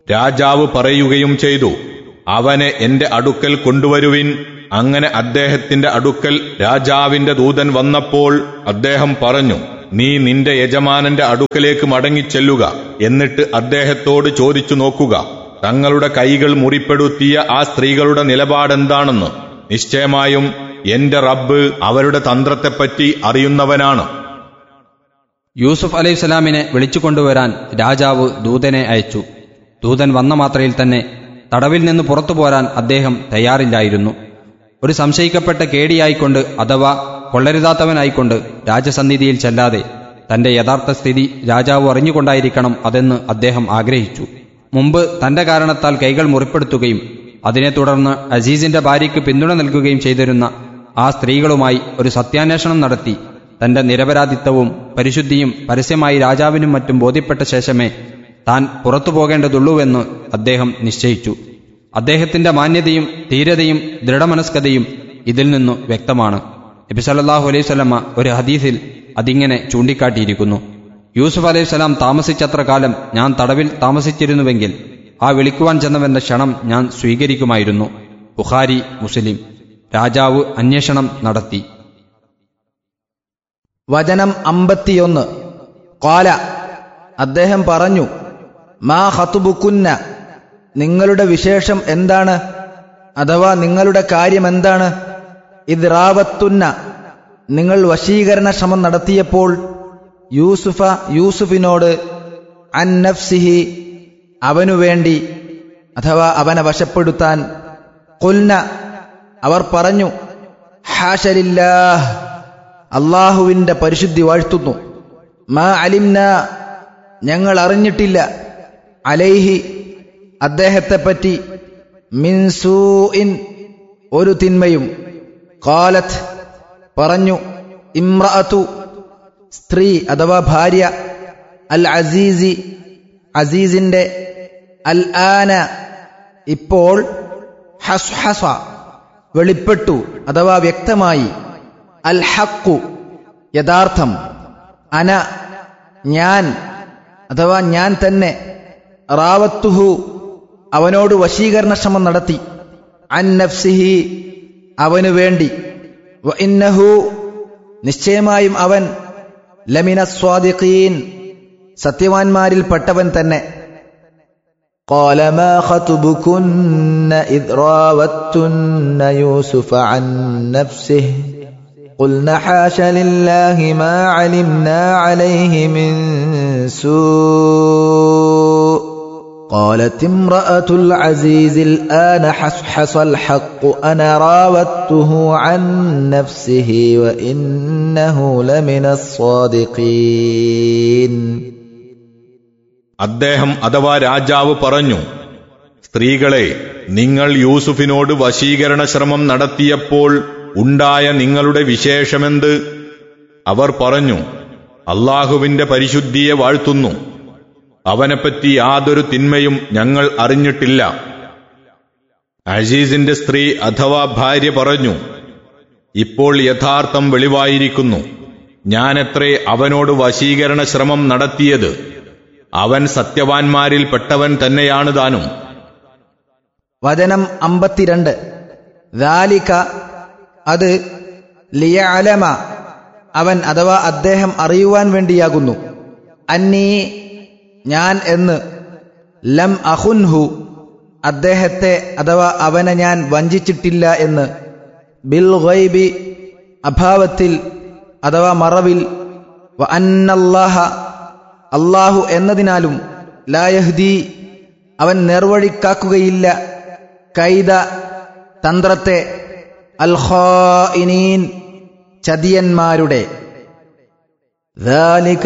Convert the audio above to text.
രാജാവ് പറയുകയും ചെയ്തു അവനെ എന്റെ അടുക്കൽ കൊണ്ടുവരുവിൻ അങ്ങനെ അദ്ദേഹത്തിന്റെ അടുക്കൽ രാജാവിന്റെ ദൂതൻ വന്നപ്പോൾ അദ്ദേഹം പറഞ്ഞു നീ നിന്റെ യജമാനന്റെ അടുക്കലേക്ക് മടങ്ങിച്ചെല്ലുക എന്നിട്ട് അദ്ദേഹത്തോട് ചോദിച്ചു നോക്കുക തങ്ങളുടെ കൈകൾ മുറിപ്പെടുത്തിയ ആ സ്ത്രീകളുടെ നിലപാടെന്താണെന്ന് നിശ്ചയമായും എന്റെ റബ്ബ് അവരുടെ തന്ത്രത്തെപ്പറ്റി അറിയുന്നവനാണ് യൂസുഫ് അലൈഹിസ്സലാമിനെ വിളിച്ചുകൊണ്ടുവരാൻ രാജാവ് ദൂതനെ അയച്ചു ദൂതൻ വന്ന മാത്രയിൽ തന്നെ തടവിൽ നിന്ന് പുറത്തു പോരാൻ അദ്ദേഹം തയ്യാറില്ലായിരുന്നു ഒരു സംശയിക്കപ്പെട്ട കേടിയായിക്കൊണ്ട് അഥവാ കൊള്ളരുതാത്തവനായിക്കൊണ്ട് രാജസന്നിധിയിൽ ചെല്ലാതെ തന്റെ യഥാർത്ഥ സ്ഥിതി രാജാവ് അറിഞ്ഞുകൊണ്ടായിരിക്കണം അതെന്ന് അദ്ദേഹം ആഗ്രഹിച്ചു മുമ്പ് തന്റെ കാരണത്താൽ കൈകൾ മുറിപ്പെടുത്തുകയും അതിനെ തുടർന്ന് അസീസിന്റെ ഭാര്യയ്ക്ക് പിന്തുണ നൽകുകയും ചെയ്തിരുന്ന ആ സ്ത്രീകളുമായി ഒരു സത്യാന്വേഷണം നടത്തി തന്റെ നിരപരാധിത്വവും പരിശുദ്ധിയും പരസ്യമായി രാജാവിനും മറ്റും ബോധ്യപ്പെട്ട ശേഷമേ താൻ പുറത്തു പോകേണ്ടതുള്ളൂവെന്ന് അദ്ദേഹം നിശ്ചയിച്ചു അദ്ദേഹത്തിന്റെ മാന്യതയും ധീരതയും ദൃഢമനസ്കതയും ഇതിൽ നിന്നു വ്യക്തമാണ് നബി സല്ലല്ലാഹു അലൈഹി സ്വലമ്മ ഒരു ഹദീസിൽ അതിങ്ങനെ ചൂണ്ടിക്കാട്ടിയിരിക്കുന്നു യൂസുഫ് അലൈഹിസ്സലാം താമസിച്ചത്ര കാലം ഞാൻ തടവിൽ താമസിച്ചിരുന്നുവെങ്കിൽ ആ വിളിക്കുവാൻ ചെന്നവന്റെ ക്ഷണം ഞാൻ സ്വീകരിക്കുമായിരുന്നു ബുഖാരി മുസ്ലിം രാജാവ് അന്വേഷണം നടത്തി വചനം അമ്പത്തിയൊന്ന് കോല അദ്ദേഹം പറഞ്ഞു മാ ഹത്തുബുക്കുന്ന നിങ്ങളുടെ വിശേഷം എന്താണ് അഥവാ നിങ്ങളുടെ കാര്യം എന്താണ് ഇത് റാവത്തുന്ന നിങ്ങൾ വശീകരണ ശ്രമം നടത്തിയപ്പോൾ യൂസുഫ യൂസുഫിനോട് അൻ നഫ്സിഹി അവനു വേണ്ടി അഥവാ അവനെ വശപ്പെടുത്താൻ കൊൽന അവർ പറഞ്ഞു ഹാഷലില്ലാഹ് അള്ളാഹുവിന്റെ പരിശുദ്ധി വാഴ്ത്തുന്നു മാ അലിംന ഞങ്ങൾ അറിഞ്ഞിട്ടില്ല അലൈഹി അദ്ദേഹത്തെപ്പറ്റി മിൻസൂഇൻ ഒരു തിന്മയും കാലത്ത് പറഞ്ഞു ഇമ്രഅത്തു സ്ത്രീ അഥവാ ഭാര്യ അൽ അസീസി അസീസിന്റെ അൽ ആന ഇപ്പോൾ ഹസ്ഹസ വെളിപ്പെട്ടു അഥവാ വ്യക്തമായി അൽ ഹക്കു യഥാർത്ഥം അന ഞാൻ അഥവാ ഞാൻ തന്നെ റാവത്തുഹു അവനോട് വശീകരണ ശ്രമം നടത്തി അൻ നഫ്സിഹി അവനു വേണ്ടി വ ഇന്നഹു നിശ്ചയമായും അവൻ ലമിന സ്വാദിഖീൻ സത്യവാൻമാരിൽപ്പെട്ടവൻ തന്നെ قال ما خطبكن إذ راوتن يوسف عن نفسه قلنا حاش لله ما علمنا عليه من سوء قالت امرأة العزيز الآن حصحص الحق أنا راودته عن نفسه وإنه لمن الصادقين അദ്ദേഹം അഥവാ രാജാവ് പറഞ്ഞു സ്ത്രീകളെ നിങ്ങൾ യൂസുഫിനോട് വശീകരണ ശ്രമം നടത്തിയപ്പോൾ ഉണ്ടായ നിങ്ങളുടെ വിശേഷമെന്ത് അവർ പറഞ്ഞു അള്ളാഹുവിന്റെ പരിശുദ്ധിയെ വാഴ്ത്തുന്നു അവനെപ്പറ്റി യാതൊരു തിന്മയും ഞങ്ങൾ അറിഞ്ഞിട്ടില്ല അസീസിന്റെ സ്ത്രീ അഥവാ ഭാര്യ പറഞ്ഞു ഇപ്പോൾ യഥാർത്ഥം വെളിവായിരിക്കുന്നു ഞാനെത്രേ അവനോട് വശീകരണ ശ്രമം നടത്തിയത് അവൻ സത്യവാൻമാരിൽ പെട്ടവൻ തന്നെയാണ് താനും വചനം അമ്പത്തിരണ്ട് ദാലിക അത് ലിയഅലമ അവൻ അഥവാ അദ്ദേഹം അറിയുവാൻ വേണ്ടിയാകുന്നു അന്നീ ഞാൻ എന്ന് ലം അഹുൻഹു അദ്ദേഹത്തെ അഥവാ അവനെ ഞാൻ വഞ്ചിച്ചിട്ടില്ല എന്ന് ബിൽ ഗൈബി അഭാവത്തിൽ അഥവാ മറവിൽ വ അന്നല്ലാഹ അള്ളാഹു എന്നതിനാലും ലായഹ്ദി അവൻ നേർവഴിക്കാക്കുകയില്ല കൈത തന്ത്രത്തെ അൽഹോഇനീൻ ചതിയന്മാരുടെ ذلك